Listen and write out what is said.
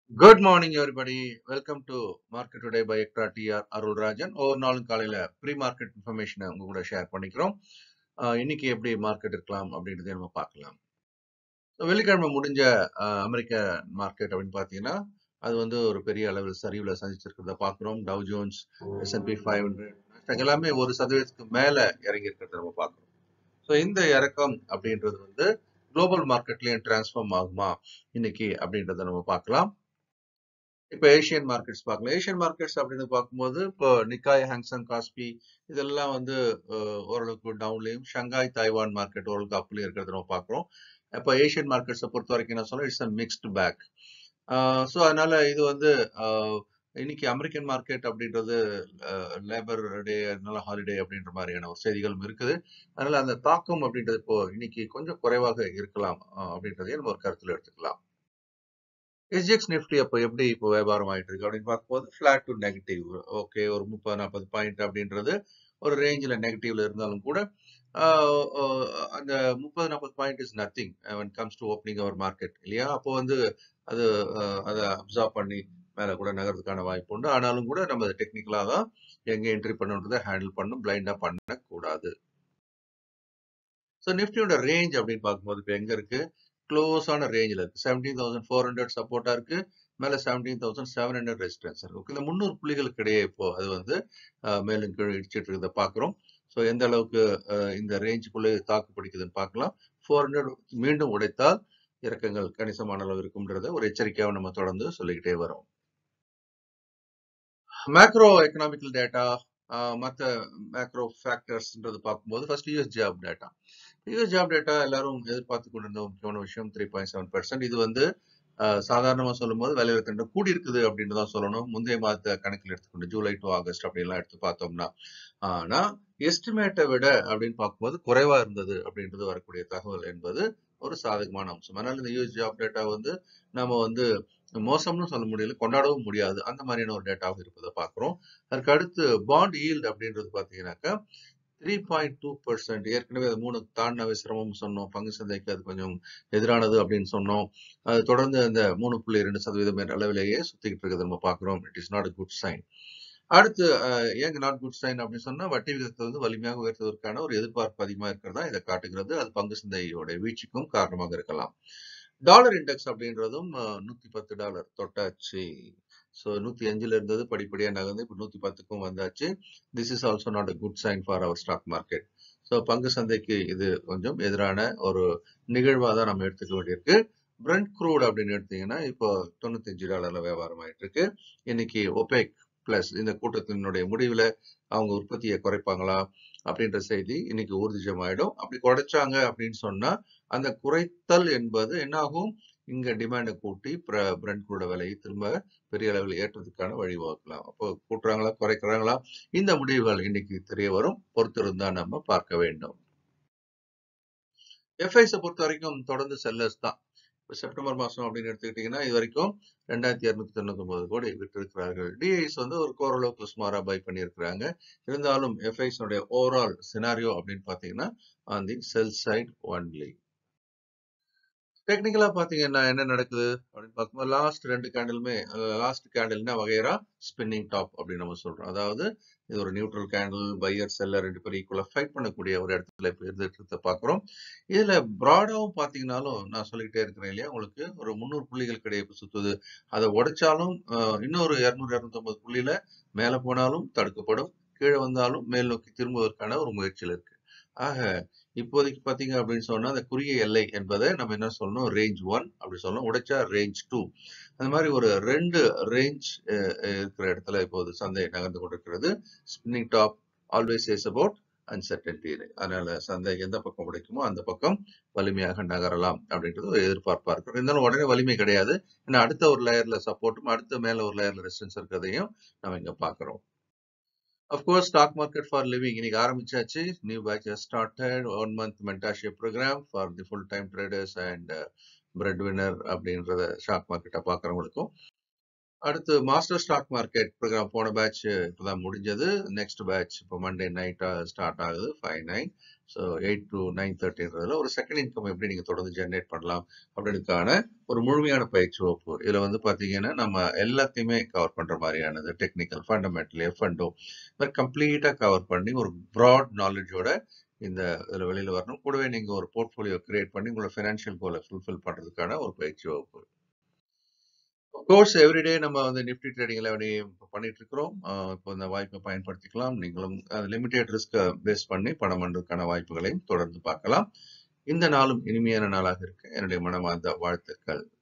good morning everybody welcome to market today by extra DR Arulrajan ஒவ்வொரு நாளும் காலையில pre market இன்ஃபர்மேஷனை உங்க கூட ஷேர் பண்ணிக்கிறோம் ஆஹ் இன்னைக்கு எப்படி மார்க்கெட் இருக்கலாம் அப்படின்றத நம்ம பார்க்கலாம் So, வெள்ளிக்கிழமை முடிஞ்ச ஆஹ், அமெரிக்க மார்க்கெட் அப்படின்னு பார்த்தீங்கன்னா அது வந்து ஒரு பெரிய அளவில் சரிவுல சந்திச்சிருக்கிறத பார்க்குறோம் Dow Jones S&P five hundred எல்லாமே ஒரு சதவீதத்துக்கு மேல இறங்கி இருக்கிறத நம்ம பார்க்குறோம் ஸோ இந்த இறக்கம் அப்படின்றது வந்து குளோபல் மார்க்கெட்லயும் டிரான்ஸ்ஃபார்ம் ஆகுமா இன்னைக்கு அப்படின்றத நம்ம பார்க்கலாம் இப்போ ஏஷியன் மார்க்கெட்ஸ் பார்க்கலாம் ஏஷியன் மார்க்கெட்ஸ் அப்படின்னு பார்க்கும்போது இப்போ நிக்காய் ஹாங்சங் காஸ்பி இதெல்லாம் வந்து அஹ், ஓரளவுக்கு டவுன்லையும் ஷங்காய் தாய்வான் மார்க்கெட் ஓரளவுக்கு அப்லையும் இருக்கிறத நம்ம பார்க்குறோம் இப்போ ஏஷியன் மார்க்கெட்ஸை பொறுத்த வரைக்கும் என்ன சொல்ல it's a mixed bag so அதனால இது வந்து அஹ், இன்னைக்கு அமெரிக்கன் மார்க்கெட் அப்படின்றது லேபர் டே அதனால ஹாலிடே அப்படின்ற மாதிரியான ஒரு செய்திகளும் இருக்குது அதனால அந்த தாக்கம் அப்படின்றது இப்போ இன்னைக்கு கொஞ்சம் குறைவாக இருக்கலாம் அஹ், அப்படின்றதையும் நம்ம ஒரு கருத்தில் எடுத்துக்கலாம் எஸ்ஜிஎக்ஸ் நிஃப்டி அப்போ எப்படி இப்போ வியாபாரம் ஆயிட்டு இருக்கு அப்படின்னு பார்க்கும்போது ஃபிளாட் டு நெகட்டிவ் ஓகே ஒரு முப்பது நாற்பது பாயிண்ட் அப்படின்றது ஒரு ரேஞ்சில் நெகட்டிவ்ல இருந்தாலும் கூட ஆஹ் ஆஹ் அந்த முப்பது நாற்பது point is nothing when comes to opening our market இல்லையா அப்போ வந்து அது ஆஹ் அதை அப்சர்வ் பண்ணி மேலே கூட நகர்றதுக்கான வாய்ப்பு உண்டு ஆனாலும் கூட நம்ம டெக்னிக்கலாக தான் எங்கே என்ட்ரி பண்ணுன்றதை ஹேண்டில் பண்ணணும் பிளைண்டாக பண்ணக்கூடாது ஸோ நிஃப்டியோட ரேஞ்ச் அப்படின்னு பார்க்கும்போது இப்போ எங்க இருக்கு க்ளோஸான ரேஞ்சில் இருக்கு செவன்டீன் தௌசண்ட் ஃபோர் ஹண்ட்ரட் சப்போர்ட்டா இருக்கு மேல seventeen thousand seven hundred resistance இருக்கு இந்த முந்நூறு புள்ளிகளுக்கு இடையே இப்போ அது வந்து அஹ், மேலும் கீழே இடிச்சிட்டு இருக்கிறத பார்க்குறோம் ஸோ எந்த அளவுக்கு அஹ், இந்த ரேஞ்சுக்குள்ளே தாக்கு பிடிக்குதுன்னு பார்க்கலாம் ஃபோர் ஹண்ட்ரட் மீண்டும் உடைத்தால் இறக்கங்கள் கணிசமான அளவு இருக்கும்ன்றத ஒரு எச்சரிக்கையாக நம்ம தொடர்ந்து சொல்லிக்கிட்டே வரோம் மேக்ரோ எக்கனாமிக்கல் டேட்டா மற்ற மேக்ரோ ஃபேக்டர்ஸ்ன்றது பார்க்கும்போது first US job data US job data எல்லாரும் எதிர்பார்த்து கொண்டிருந்த ஒரு முக்கியமான விஷயம் த்ரீ பாயிண்ட் செவன் பர்சன்ட் இது வந்து அஹ், சாதாரணமா சொல்லும்போது வேலையில தண்டை கூடி இருக்குது அப்படின்னு தான் சொல்லணும் முந்தைய மாதத்தை கணக்கில் எடுத்துக்கொண்டு ஜூலை டு ஆகஸ்ட் அப்படின்லாம் எடுத்து பார்த்தோம்னா ஆனா எஸ்டிமேட்டை விட அப்படின்னு பார்க்கும்போது குறைவா இருந்தது அப்படின்றது வரக்கூடிய தகவல் என்பது ஒரு சாதகமான அம்சம் அதனால இந்த யூஎஸ் ஜாப் டேட்டா வந்து நம்ம வந்து மோசம்னு சொல்ல முடியல கொண்டாடவும் முடியாது அந்த மாதிரியான ஒரு டேட்டாவும் இருப்பதை பார்க்குறோம் அதுக்கு அடுத்து பாண்ட் ஈல்டு அப்படின்றது பார்த்தீங்கன்னாக்கா த்ரீ பாயிண்ட் டூ பர்சன்ட் ஏற்கனவே அது மூணு தாண்டினவே சிரமம் சொன்னோம் பங்கு சந்தைக்கு அது கொஞ்சம் எதிரானது அப்படின்னு சொன்னோம் அது தொடர்ந்து அந்த மூணு புள்ளி ரெண்டு சதவீதம் என்ற அளவிலேயே சுத்திக்கிட்டு இருக்கிறத நம்ம பார்க்குறோம் it is not a good sign அடுத்து அஹ், ஏங்க நாட் குட் சைன் அப்படின்னு சொன்னா வட்டி விகிதத்தை வந்து வலிமையாக உயர்த்துவதற்கான ஒரு எதிர்பார்ப்பு அதிகமாக இருக்கிறதா இதை காட்டுகிறது அது பங்கு சந்தையோட வீழ்ச்சிக்கும் காரணமாக இருக்கலாம் டாலர் இண்டெக்ஸ் அப்படின்றதும் அஹ், நூத்தி பத்து டாலர் தொட்டாச்சு ஸோ நூத்தி அஞ்சுல இருந்தது படிப்படியாக நகர்ந்து இப்போ நூத்தி பத்துக்கும் வந்தாச்சு this is also not a good sign for our stock market so பங்கு சந்தைக்கு இது கொஞ்சம் எதிரான ஒரு நிகழ்வாக தான் நம்ம எடுத்துக்க வேண்டியிருக்கு பிரண்ட் க்ரூட் அப்படின்னு எடுத்தீங்கன்னா இப்போ தொண்ணூத்தஞ்சு டாலர்ல வியாபாரம் ஆயிட்டு இருக்கு இன்னைக்கு ஒபேக் பிளஸ் இந்த கூட்டத்தினுடைய முடிவில் அவங்க உற்பத்தியை குறைப்பாங்களா அப்படின்ற செய்தி இன்னைக்கு ஊர்ஜிதமாயிடும் அப்படி குறைச்சாங்க அப்படின்னு சொன்னா அந்த குறைத்தல் என்பது என்னாகும் இங்க டிமாண்டை கூட்டி பிரண்ட் குரூட விலையை திரும்ப பெரிய அளவில் ஏற்றதுக்கான வழிவகுக்கலாம் அப்போ கூட்டுறாங்களா குறைக்கிறாங்களா இந்த முடிவுகள் இன்னைக்கு தெரிய வரும் பொறுத்திருந்தா நம்ம பார்க்க வேண்டும் எஃப்ஐஸை பொறுத்த வரைக்கும் தொடர்ந்து செல்லர்ஸ் தான் இப்போ செப்டம்பர் மாசம் அப்படின்னு எடுத்துக்கிட்டீங்கன்னா இது வரைக்கும் ரெண்டாயிரத்தி இரநூத்தி தொண்ணூத்தி ஒன்பது கோடி விட்டிருக்கிறார்கள் டிஐஸ் வந்து ஒரு ஓரளவுக்கு சுமாரா பை பண்ணியிருக்கிறாங்க இருந்தாலும் எஃப்ஐஸ் உடைய ஓவரால் சினாரியோ அப்படின்னு பார்த்தீங்கன்னா on the sell side only டெக்னிக்கலா பாத்தீங்கன்னா என்ன நடக்குது அப்படின்னு பார்க்கும்போது லாஸ்ட் ரெண்டு கேண்டிலுமே லாஸ்ட் கேண்டில்னா வகைரா ஸ்பின்னிங் டாப் அப்படின்னு நம்ம சொல்றோம் அதாவது இது ஒரு நியூட்ரல் கேண்டில் பையர் செல்லர் ரெண்டு பேரும் ஈக்குவலா ஃபைட் பண்ணக்கூடிய ஒரு இடத்துல இப்போ இருந்துட்டு பாக்குறோம் இதுல ப்ராடாவும் பாத்தீங்கன்னாலும் நான் சொல்லிக்கிட்டே இருக்கிறேன் இல்லையா உங்களுக்கு ஒரு முந்நூறு புள்ளிகள் கிடையே இப்ப சுத்துது அதை உடைச்சாலும் அஹ், இன்னொரு இருநூறு இருநூத்தொன்பது புள்ளியில மேல போனாலும் தடுக்கப்படும் கீழே வந்தாலும் மேல் நோக்கி திரும்புவதற்கான ஒரு முயற்சியில் இருக்கு ஆக இப்போதைக்கு பாத்தீங்க அப்படின்னு சொன்னா அந்த குறுகிய எல்லை என்பதை நம்ம என்ன சொல்லணும் ரேஞ்ச் ஒன் அப்படி சொல்லணும் உடைச்சா ரேஞ்ச் டூ அந்த மாதிரி ஒரு ரெண்டு ரேஞ்ச் இருக்கிற இடத்துல இப்போது சந்தை நகர்ந்து கொண்டிருக்கிறது spinning top always is about uncertainty அதனால சந்தை எந்த பக்கம் உடைக்குமோ அந்த பக்கம் வலிமையாக நகரலாம் அப்படின்றது ஒரு எதிர்பார்ப்பா இருக்கும் இருந்தாலும் உடனே வலிமை கிடையாது ஏன்னா அடுத்த ஒரு லேயர்ல சப்போர்ட்டும் அடுத்த மேல ஒரு லேயர்ல ரெசிஸ்டன்ஸ் இருக்கிறதையும் நம்ம இங்க பாக்குறோம் of course stock market for living இன்னைக்கு ஆரம்பிச்சாச்சு new batch started one month mentorship program for the full time traders and breadwinner அப்படின்றத ஸ்டாக் மார்க்கெட்டை பார்க்குறவங்களுக்கும் அடுத்து மாஸ்டர் ஸ்டாக் மார்க்கெட் ப்ரோக்ராம் போன பேட்ச் இப்போதான் முடிஞ்சது நெக்ஸ்ட் பேட்ச் இப்போ மண்டே நைட்டா ஸ்டார்ட் ஆகுது five nine so eight to nine தேர்ட்டின்றதுல ஒரு செகண்ட் இன்கம் எப்படி நீங்கள் தொடர்ந்து ஜென்ரேட் பண்ணலாம் அப்படின்றதுக்கான ஒரு முழுமையான பயிற்சி வகுப்பு இதில் வந்து பார்த்தீங்கன்னா நம்ம எல்லாத்தையுமே கவர் பண்ணுற மாதிரியானது டெக்னிக்கல் ஃபண்டமெண்டல் எஃப் அண்டோ மாதிரி கம்ப்ளீட்டாக கவர் பண்ணி ஒரு ப்ராட் நாலேஜோட இந்த இதில் வெளியில் வரணும் கூடவே நீங்கள் ஒரு போர்ட்ஃபோலியோ கிரியேட் பண்ணி உங்களோட ஃபினான்ஷியல் கோலை ஃபுல்ஃபில் பண்ணுறதுக்கான ஒரு பயிற்சி வகுப்பு கோர்ஸ் எவ்ரிடே நம்ம வந்து நிஃப்டி ட்ரேடிங் எல்லாத்தையும் பண்ணிட்டு இருக்கிறோம் இப்போ இந்த வாய்ப்பை பயன்படுத்திக்கலாம் நீங்களும் லிமிடெட் ரிஸ்க்கை பேஸ் பண்ணி பணம் பண்ணுறதுக்கான வாய்ப்புகளையும் தொடர்ந்து பார்க்கலாம் இந்த நாளும் இனிமையான நாளாக இருக்கு என்னுடைய மனமார்ந்த வாழ்த்துக்கள்